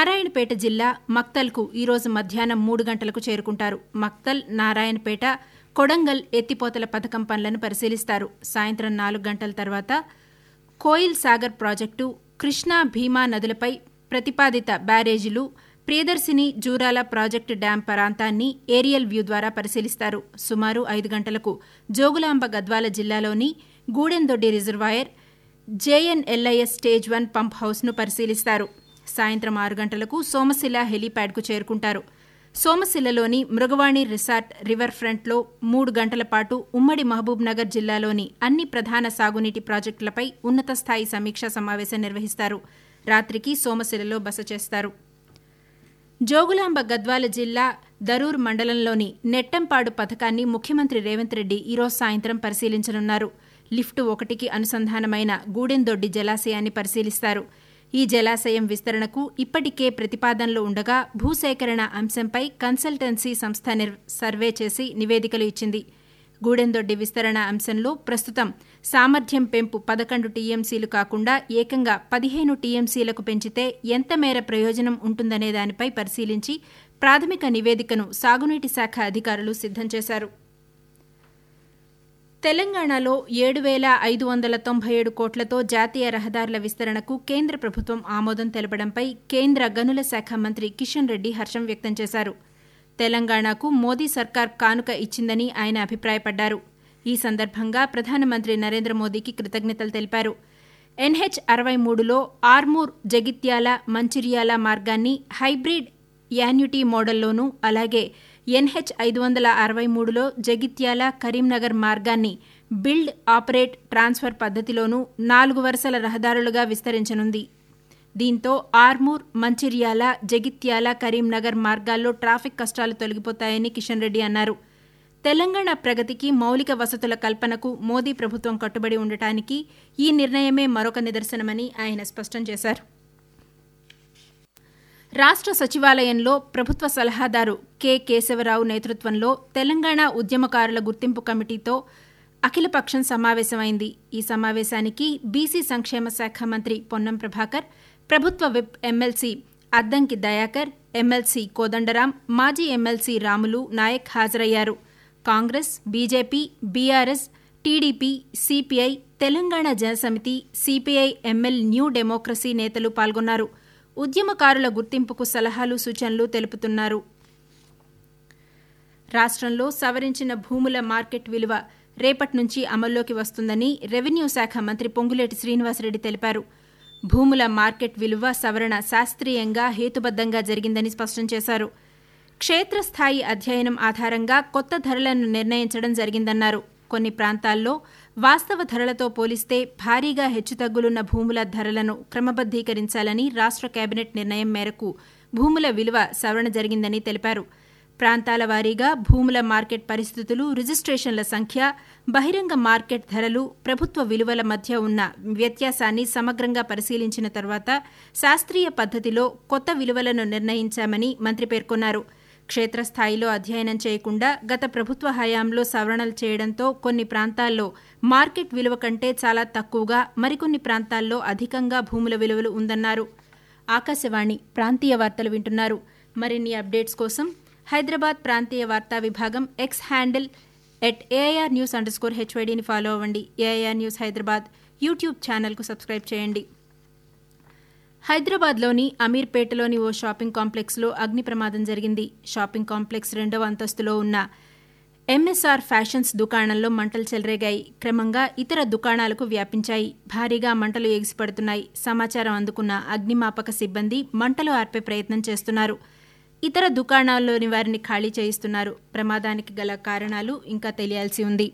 నారాయణపేట జిల్లా మక్తల్కు ఈరోజు మధ్యాహ్నం మూడు గంటలకు చేరుకుంటారు మక్తల్ నారాయణపేట కొడంగల్ ఎత్తిపోతల పథకం పనులను పరిశీలిస్తారు సాయంత్రం నాలుగు గంటల తర్వాత కోయిల్ సాగర్ ప్రాజెక్టు కృష్ణా భీమా నదులపై ప్రతిపాదిత బ్యారేజీలు ప్రియదర్శిని జూరాల ప్రాజెక్టు డ్యాం ప్రాంతాన్ని ఏరియల్ వ్యూ ద్వారా పరిశీలిస్తారు సుమారు ఐదు గంటలకు జోగులాంబ గద్వాల జిల్లాలోని Gudendoddi reservoir JNLIS stage one pump హౌస్ను పరిశీలిస్తారు సాయంత్రం ఆరు గంటలకు సోమశిల హెలీప్యాడ్కు చేరుకుంటారు సోమశిలలోని మృగవాణి రిసార్ట్ రివర్ ఫ్రంట్లో మూడు గంటల పాటు ఉమ్మడి మహబూబ్ నగర్ జిల్లాలోని అన్ని ప్రధాన సాగునీటి ప్రాజెక్టులపై ఉన్నత స్థాయి సమీక్షా సమావేశం నిర్వహిస్తారు రాత్రికి సోమశిలలో బస చేస్తారు జోగులాంబ గద్వాల జిల్లా దరూర్ మండలంలోని నెట్టంపాడు పథకాన్ని ముఖ్యమంత్రి రేవంత్ రెడ్డి ఈరోజు సాయంత్రం పరిశీలించనున్నారు లిఫ్ట్ ఒకటికి అనుసంధానమైన గూడెందొడ్డి జలాశయాన్ని పరిశీలిస్తారు ఈ జలాశయం విస్తరణకు ఇప్పటికే ప్రతిపాదనలు ఉండగా భూసేకరణ అంశంపై కన్సల్టెన్సీ సంస్థ సర్వే చేసి నివేదికలు ఇచ్చింది గూడెందొడ్డి విస్తరణ అంశంలో ప్రస్తుతం సామర్థ్యం పెంపు పదకొండు టీఎంసీలు కాకుండా ఏకంగా పదిహేను టీఎంసీలకు పెంచితే ఎంత మేర ప్రయోజనం ఉంటుందనే దానిపై పరిశీలించి ప్రాథమిక నివేదికను సాగునీటి శాఖ అధికారులు సిద్దం చేశారు తెలంగాణలో ఏడు వేల ఐదు వందల తొంభై ఏడు కోట్లతో జాతీయ రహదారుల విస్తరణకు కేంద్ర ప్రభుత్వం ఆమోదం తెలపడంపై కేంద్ర గనుల శాఖ మంత్రి కిషన్ రెడ్డి హర్షం వ్యక్తం చేశారు తెలంగాణకు మోదీ సర్కార్ కానుక ఇచ్చిందని ఆయన అభిప్రాయపడ్డారు ఈ సందర్భంగా ప్రధానమంత్రి నరేంద్ర మోదీకి కృతజ్ఞతలు తెలిపారు ఎన్హెచ్ అరవై మూడులో ఆర్మూర్ జగిత్యాల మంచిర్యాల మార్గాన్ని హైబ్రిడ్ యాన్యుటీ మోడల్లోనూ అలాగే ఎన్హెచ్ ఐదు వందల అరవై మూడులో జగిత్యాల కరీంనగర్ మార్గాన్ని బిల్డ్ ఆపరేట్ ట్రాన్స్ఫర్ పద్దతిలోనూ నాలుగు వరుసల రహదారులుగా విస్తరించనుంది దీంతో ఆర్మూర్ మంచిర్యాల జగిత్యాల కరీంనగర్ మార్గాల్లో ట్రాఫిక్ కష్టాలు తొలగిపోతాయని కిషన్ రెడ్డి అన్నారు తెలంగాణ ప్రగతికి మౌలిక వసతుల కల్పనకు మోదీ ప్రభుత్వం కట్టుబడి ఉండటానికి ఈ నిర్ణయమే మరొక నిదర్శనమని ఆయన స్పష్టం చేశారు రాష్ట్ర సచివాలయంలో ప్రభుత్వ సలహాదారు కె కేశవరావు నేతృత్వంలో తెలంగాణ ఉద్యమకారుల గుర్తింపు కమిటీతో అఖిలపక్షం సమావేశమైంది ఈ సమావేశానికి బీసీ సంక్షేమ శాఖ మంత్రి పొన్నం ప్రభాకర్ ప్రభుత్వ whip M L C Addanki Dayakar M L C Kodandaram మాజీ ఎమ్మెల్సీ రాములు నాయక్ హాజరయ్యారు Congress B J P B R S T D P C P I Telangana Janasamithi C P I M L new democracy నేతలు పాల్గొన్నారు ఉద్యమకారుల గుర్తింపుకు సలహాలు సూచనలు తెలుపుతున్నారు రాష్ట్రంలో సవరించిన భూముల మార్కెట్ విలువ రేపటి నుంచి అమల్లోకి వస్తుందని రెవెన్యూ శాఖ మంత్రి పొంగులేటి శ్రీనివాసరెడ్డి తెలిపారు భూముల మార్కెట్ విలువ సవరణ శాస్త్రీయంగా హేతుబద్దంగా జరిగిందని స్పష్టం చేశారు క్షేత్రస్థాయి అధ్యయనం ఆధారంగా కొత్త ధరలను నిర్ణయించడం జరిగిందన్నారు కొన్ని ప్రాంతాల్లో వాస్తవ ధరలతో పోలిస్తే భారీగా హెచ్చుతగ్గులున్న భూముల ధరలను క్రమబద్దీకరించాలని రాష్ట్ర కేబినెట్ నిర్ణయం మేరకు భూముల విలువ సవరణ జరిగిందని తెలిపారు ప్రాంతాల వారీగా భూముల మార్కెట్ పరిస్థితులు రిజిస్ట్రేషన్ల సంఖ్య బహిరంగ మార్కెట్ ధరలు ప్రభుత్వ విలువల మధ్య ఉన్న వ్యత్యాసాన్ని సమగ్రంగా పరిశీలించిన తర్వాత శాస్త్రీయ పద్దతిలో కొత్త విలువలను నిర్ణయించామని మంత్రి పేర్కొన్నారు క్షేత్రస్థాయిలో అధ్యయనం చేయకుండా గత ప్రభుత్వ హయాంలో సవరణలు చేయడంతో కొన్ని ప్రాంతాల్లో మార్కెట్ విలువ కంటే చాలా తక్కువగా మరికొన్ని ప్రాంతాల్లో అధికంగా భూముల విలువలు ఉందన్నారు ఆకాశవాణి ప్రాంతీయ వార్తలు వింటున్నారు మరిన్ని అప్డేట్స్ కోసం హైదరాబాద్ ప్రాంతీయ వార్తా విభాగం X handle at AIR news under score హెచ్వైడీని ఫాలో అవ్వండి ఏఐఆర్ న్యూస్ హైదరాబాద్ యూట్యూబ్ ఛానల్కు సబ్స్క్రైబ్ చేయండి హైదరాబాద్లోని అమీర్పేటలోని ఓ షాపింగ్ కాంప్లెక్స్లో అగ్ని ప్రమాదం జరిగింది షాపింగ్ కాంప్లెక్స్ రెండవ అంతస్తులో ఉన్న ఎంఎస్ఆర్ ఫ్యాషన్స్ దుకాణంలో మంటలు చెలరేగాయి క్రమంగా ఇతర దుకాణాలకు వ్యాపించాయి భారీగా మంటలు ఎగిసిపడుతున్నాయి సమాచారం అందుకున్న అగ్నిమాపక సిబ్బంది మంటలు ఆర్పే ప్రయత్నం చేస్తున్నారు ఇతర దుకాణాల్లోని వారిని ఖాళీ చేయిస్తున్నారు ప్రమాదానికి గల కారణాలు ఇంకా తెలియాల్సి ఉంది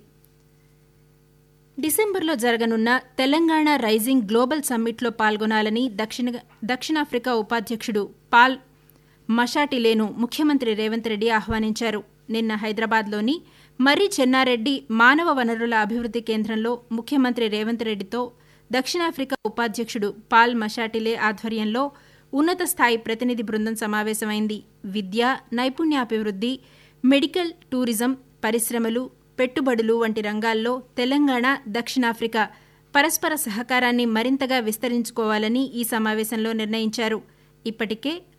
డిసెంబర్లో జరగనున్న తెలంగాణ రైజింగ్ గ్లోబల్ సమ్మిట్లో పాల్గొనాలని దక్షిణ దక్షిణాఫ్రికా ఉపాధ్యక్షుడు పాల్ మషాటిలేను ముఖ్యమంత్రి రేవంత్ రెడ్డి ఆహ్వానించారు నిన్న హైదరాబాద్లోని మర్రి చెన్నారెడ్డి మానవ వనరుల అభివృద్ధి కేంద్రంలో ముఖ్యమంత్రి రేవంత్ రెడ్డితో దక్షిణాఫ్రికా ఉపాధ్యక్షుడు పాల్ మషాటిలే ఆధ్వర్యంలో ఉన్నత స్థాయి ప్రతినిధి బృందం సమావేశమైంది విద్య నైపుణ్యాభివృద్ధి మెడికల్ టూరిజం పరిశ్రమలు పెట్టుబడులు వంటి రంగాల్లో తెలంగాణ దక్షిణాఫ్రికా పరస్పర సహకారాన్ని మరింతగా విస్తరించుకోవాలని ఈ సమావేశంలో నిర్ణయించారు ఇప్పటికే